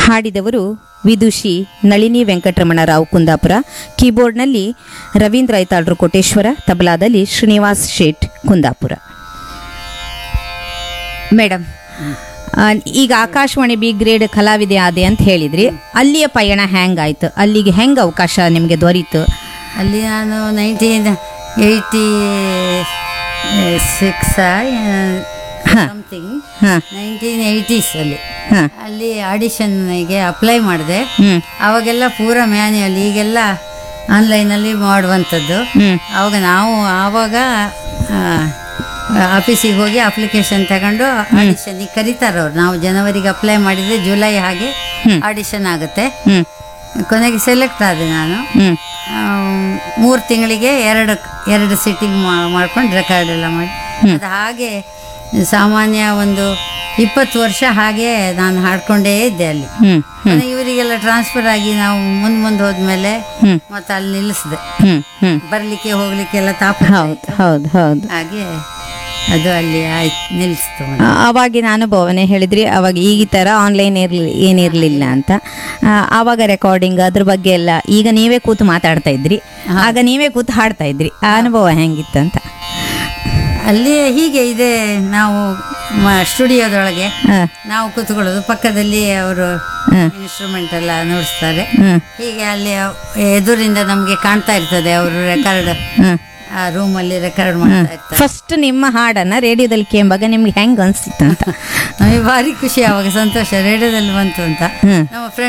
ಹಾಡಿದವರು ವಿದುಷಿ ನಳಿನಿ ವೆಂಕಟರಮಣ ರಾವ್ ಕುಂದಾಪುರ ಕೀಬೋರ್ಡ್ನಲ್ಲಿ ರವೀಂದ್ರ ಐತಾಳ್ರು ಕೋಟೇಶ್ವರ ತಬಲಾದಲ್ಲಿ ಶ್ರೀನಿವಾಸ್ ಶೇಟ್ ಕುಂದಾಪುರ ಮೇಡಮ್ ಆ, ಈಗ ಆಕಾಶವಾಣಿ ಬಿ ಗ್ರೇಡ್ ಕಲಾವಿದೆ ಆದೆ ಅಂತ ಹೇಳಿದ್ರಿ ಅಲ್ಲಿಯ ಪಯಣ ಹೆಂಗಾಯ್ತು ಅಲ್ಲಿಗೆ ಹೆಂಗ್ ಅವಕಾಶ ನಿಮಗೆ ದೊರೀತು ಅಲ್ಲಿ ನಾನು ನೈನ್ಟೀನ್ ಏಯ್ಟಿ ಸಿಕ್ಸ್ ಸಮಥಿಂಗ್ ಹಾಂ ನೈನ್ಟೀನ್ ಏಯ್ಟೀಸಲ್ಲಿ ಹಾಂ ಅಲ್ಲಿ ಆಡಿಷನ್ಗೆ ಅಪ್ಲೈ ಮಾಡಿದೆ ಹ್ಞೂ ಅವಾಗೆಲ್ಲ ಪೂರ ಮ್ಯಾನ್ಯಲ್ ಈಗೆಲ್ಲ ಆನ್ಲೈನಲ್ಲಿ ಮಾಡುವಂಥದ್ದು ಹ್ಞೂ ಅವಾಗ ನಾವು ಆವಾಗ ಆಫೀಸಿಗೆ ಹೋಗಿ ಅಪ್ಲಿಕೇಶನ್ ತಗೊಂಡು ಆಡಿಷನ್ಗೆ ಕರೀತಾರೆ ಅವ್ರು ನಾವು ಜನವರಿಗೆ ಅಪ್ಲೈ ಮಾಡಿದರೆ ಜುಲೈ ಹಾಗೆ ಆಡಿಷನ್ ಆಗುತ್ತೆ ಹ್ಞೂ ಕೊನೆಗೆ ಸೆಲೆಕ್ಟ್ ಆದೆ ನಾನು ಹ್ಞೂ ಮೂರು ತಿಂಗಳಿಗೆ ಎರಡು ಎರಡು ಸಿಟ್ಟಿಂಗ್ ಮಾಡ್ಕೊಂಡು ರೆಕಾರ್ಡ್ ಎಲ್ಲ ಮಾಡಿ ಅದು ಹಾಗೆ ಸಾಮಾನ್ಯ ಒಂದು ಇಪ್ಪತ್ತು ವರ್ಷ ಹಾಗೆ ನಾನು ಹಾಡ್ಕೊಂಡೇ ಇದ್ದೆ ಅಲ್ಲಿ ಹ್ಞೂ ಕೊನೆಗೆ ಇವರಿಗೆಲ್ಲ ಟ್ರಾನ್ಸ್ಫರ್ ಆಗಿ ನಾವು ಮುಂದೆ ಮುಂದೆ ಹೋದ್ಮೇಲೆ ಹ್ಮ್. ಮತ್ತೆ ಅಲ್ಲಿ ನಿಲ್ಲಿಸಿದೆ ಹ್ಞೂ ಹ್ಞೂ ಬರ್ಲಿಕ್ಕೆ ಹೋಗ್ಲಿಕ್ಕೆಲ್ಲ ತಾಪ ಹೌದು ಹೌದು ಹೌದು ಹಾಗೆ ಅದು ಅಲ್ಲಿ ಆಯ್ತು ನಿಲ್ಲಿಸ್ತು ಆ, ಅವಾಗಿನ ಅನುಭವನೇ ಹೇಳಿದ್ರಿ ಅವಾಗ ಈ ಥರ ಆನ್ಲೈನ್ ಇರಲಿ ಏನಿರಲಿಲ್ಲ ಅಂತ ಆ, ಆವಾಗ ರೆಕಾರ್ಡಿಂಗ್ ಅದ್ರ ಬಗ್ಗೆ ಎಲ್ಲ ಈಗ ನೀವೇ ಕೂತು ಮಾತಾಡ್ತಾ ಇದ್ರಿ ಆಗ ನೀವೇ ಕೂತು ಹಾಡ್ತಾ ಇದ್ರಿ ಆ ಅನುಭವ ಹೆಂಗಿತ್ತು ಅಂತ ಅಲ್ಲಿ ಹೀಗೆ ಇದೆ ನಾವು ಮ- ಸ್ಟುಡಿಯೋದೊಳಗೆ ಹಾಂ ನಾವು ಕೂತ್ಕೊಳ್ಳೋದು ಪಕ್ಕದಲ್ಲಿ ಅವರು ಹ್ಮ್. ಇನ್ಸ್ಟ್ರೂಮೆಂಟ್ ಎಲ್ಲ ನುಡಿಸ್ತಾರೆ ಹ್ಞೂ ಹೀಗೆ ಅಲ್ಲಿ ಎದುರಿಂದ ನಮಗೆ ಕಾಣ್ತಾ ಇರ್ತದೆ ಅವರು ರೆಕಾರ್ಡ್ ಹ್ಞೂ ಆ ರೂಮಲ್ಲಿ ರೆಕಾರ್ಡ್ ಮಾಡ್ತಾ ಇರ್ತಾರೆ ಫಸ್ಟ್ ನಿಮ್ಮ ಹಾಡನ್ನ ರೇಡಿಯೋದಲ್ಲಿ ಕೇಂಬಾಗ ನಿಮ್ಗೆ ಹೆಂಗ್ ಅನ್ಸಿತ್ತು ಅಂತ ನಮಗೆ ಭಾರಿ ಖುಷಿ ಅವಾಗ ಸಂತೋಷ ರೇಡಿಯೋದಲ್ಲಿ ಬಂತು ಅಂತ ಹ್ಮ್. ನಮ್ಮ ಫ್ರೆಂಡ್